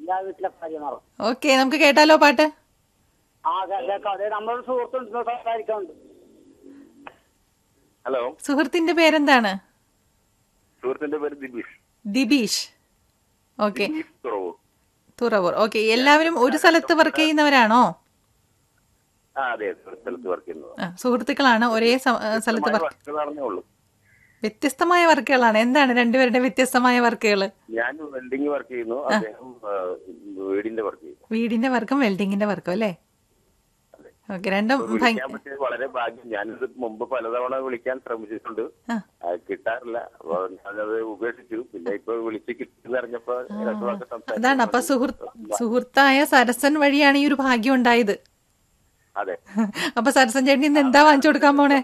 എന്റെ വീട്ടിലെ ഭാര്യമാറും ഓക്കെ നമുക്ക് കേട്ടാലോ പാട്ട് ആ കേ- കേൾക്കാം അതെ നമ്മളൊരു സുഹൃത്തുണ്ട് സംസാരിക്കാനുണ്ട് ഹലോ സുഹൃത്തിന്റെ പേരെന്താണ് സുഹൃത്തിന്റെ പേര് ദിബീഷ് ദിബീഷ് ഓക്കെ ദിബീഷ് തുറവൂർ തുറവൂർ ഓക്കെ എല്ലാവരും ഒരു സ്ഥലത്ത് വർക്ക് ചെയ്യുന്നവരാണോ ആ അതെ അതെ, ഒരു സ്ഥലത്ത് വർക്ക് ചെയ്യുന്നത് ആ, സുഹൃത്തുക്കളാണ് ഒരേ സ- ആ, സ്ഥലത്ത് വർക്ക് വർക്ക് നടന്നേ ഉള്ളൂ വ്യത്യസ്തമായ വർക്കുകളാണ് എന്താണ് രണ്ടുപേരുടെ വ്യത്യസ്തമായ വർക്കുകൾ ഞാൻ വെൽഡിംഗ് വർക്ക് ചെയ്യുന്നു അദ്ദേഹം ആ, വീടിന്റെ വർക്ക് ചെയ്യുന്നു വീടിന്റെ വർക്കും വെൽഡിങ്ങിന്റെ വർക്കും അല്ലേ ഓക്കെ രണ്ടും ഭയ- വിളിക്കാൻ പറ്റിയത് വളരെ ഭാഗ്യം ഞാനിത് മുമ്പ് പലതവണ വിളിക്കാൻ ശ്രമിച്ചിട്ടുണ്ട് ആ. അത് കിട്ടാറില്ല അപ്പൊ ഞാനത് ഉപേക്ഷിച്ചു പിന്നെ ഇപ്പൊ വിളിച്ച് കിട്ടിയെന്നറിഞ്ഞപ്പോ രണ്ടു വാക്ക് സംസാരിച്ചു അതാണ് അപ്പൊ സുഹൃത്ത് സുഹൃത്തായ സരസൻ വഴിയാണ് ഈ ഒരു ഭാഗ്യം ഉണ്ടായത് അതെ അപ്പൊ സരസൻ ചേട്ടൻ ഇന്ന് എന്താ വാങ്ങിച്ചു കൊടുക്കാൻ പോണേ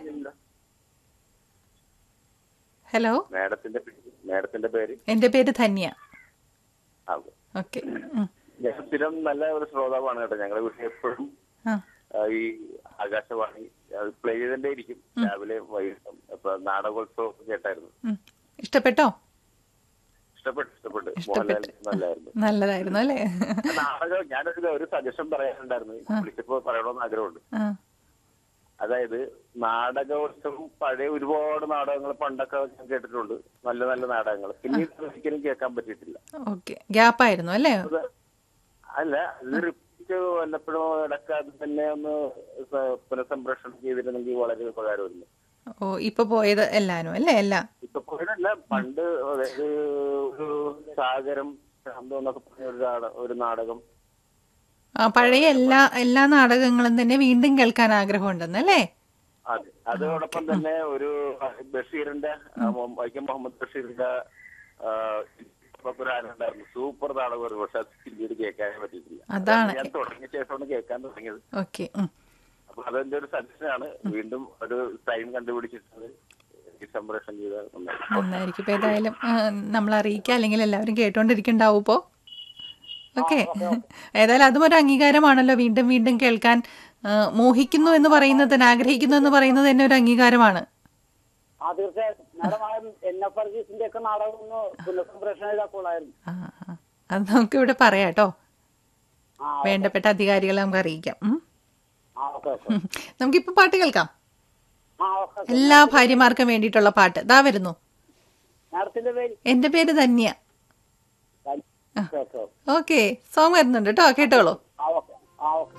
ഹലോ മാഡത്തിന്റെ പേ- മാഡത്തിന്റെ പേര് എന്റെ പേര് ധന്യ ആ ഓക്കെ ഞാൻ സ്ഥിരം നല്ല ഒരു ശ്രോതാവാണ് കേട്ടോ ഞങ്ങളുടെ വീട്ടിൽ എപ്പോഴും ആ ആ, ഈ ആകാശവാണി പ്ലേ ചെയ്തേ ഇരിക്കും രാവിലെ വൈകിട്ടും അപ്പൊ നാടകോത്സവം കേട്ടായിരുന്നു ഉം. ഇഷ്ടപ്പെട്ടോ ഇഷ്ടപ്പെട്ടു ഇഷ്ടപ്പെട്ടു മോഹൻലാൽ നല്ലായിരുന്നു നല്ലതായിരുന്നു അല്ലേ നാടകം ഞാനൊരു ഒരു സജഷൻ പറയാനുണ്ടായിരുന്നു വിളിച്ചപ്പോ പറയണമെന്ന് ആഗ്രഹമുണ്ട് ആ അതായത് നാടകോത്സവം പഴയ ഒരുപാട് നാടകങ്ങൾ പണ്ടൊക്കെ ഞാൻ കേട്ടിട്ടുണ്ട് നല്ല നല്ല നാടകങ്ങൾ പിന്നീട് അത് ഒരിക്കലും കേൾക്കാൻ പറ്റിയിട്ടില്ല ഓക്കെ ഗ്യാപ്പായിരുന്നു അല്ലേ അത് അല്ല ഇത് റിപ്പീറ്റ് വല്ലപ്പോഴും ഇടയ്ക്ക് അത് തന്നെ ഒന്ന് സ- പുനഃസംപ്രേഷണം ചെയ്തിരുന്നെങ്കിൽ വളരെ ഉപകാരമായിരുന്നു ഓ ഇപ്പൊ പോയത് എല്ലാരും അല്ലേ എല്ലാം ഇപ്പൊ പോയതല്ല പണ്ട് അതായത് ഒരു സാഗരം ശാന്തം എന്നൊക്കെ പറഞ്ഞ ഒരു നാട- ഒരു നാടകം ആ പഴയ എല്ലാ എല്ലാ നാടകങ്ങളും തന്നെ വീണ്ടും കേൾക്കാൻ ആഗ്രഹമുണ്ടെന്നല്ലേ അതെ അതോടൊപ്പം തന്നെ ഒരു ബഷീറിന്റെ ആ, മൊ- വൈക്കം മുഹമ്മദ് ബഷീറിന്റെ ആ, ഒരു ആനുണ്ടായിരുന്നു സൂപ്പർ നാടകം ഒരു പക്ഷെ അത് പിന്നീട് കേൾക്കാനേ പറ്റിയിട്ടില്ല അതാണ്. ഞാൻ തുടങ്ങിയ ശേഷമാണ് കേൾക്കാൻ തുടങ്ങിയത് ഓക്കെ അപ്പൊ അതെന്റെ ഒരു സജഷനാണ് വീണ്ടും ഒരു ടൈം കണ്ടുപിടിച്ചിട്ട് ഈ സംപ്രേഷണം ചെയ്താൽ നന്നായി നന്നായിരിക്കും ഇപ്പൊ ഏതായാലും ആ, നമ്മൾ അറിയിക്കുക അല്ലെങ്കിൽ എല്ലാവരും കേട്ടോണ്ടിരിക്കണ്ടാവും ഇപ്പോ ഓക്കെ ഏതായാലും അതും ഒരു അംഗീകാരമാണല്ലോ വീണ്ടും വീണ്ടും കേൾക്കാൻ ആ, മോഹിക്കുന്നു എന്ന് പറയുന്നതിന് ആഗ്രഹിക്കുന്നു എന്ന് പറയുന്നത് തന്നെ ഒരു അംഗീകാരമാണ് ആ തീർച്ചയായും മാഡം ആ എൻ എഫ് വർഗീസിന്റെ ഒക്കെ നാടകം ഒന്ന് പുനഃസംപ്രേഷണം ചെയ്താൽ കൊള്ളായിരുന്നു ആ ആ. അത് നമുക്ക് ഇവിടെ പറയാം കേട്ടോ ആ വേണ്ടപ്പെട്ട അധികാരികളെ നമുക്ക് അറിയിക്കാം ഉം. ആ ഓക്കെ ഓക്കെ ഉം. നമുക്കിപ്പോ പാട്ട് കേൾക്കാം ആ ഓക്കെ എല്ലാ ഭാര്യമാർക്കും വേണ്ടിയിട്ടുള്ള പാട്ട് ദാ വരുന്നു മാഡത്തിന്റെ പേര് എന്റെ പേര് Dhanya okay okay okay song വരുന്നുണ്ട് കേട്ടോ കേട്ടോളൂ ആ ഓക്കെ ആ ഓക്കെ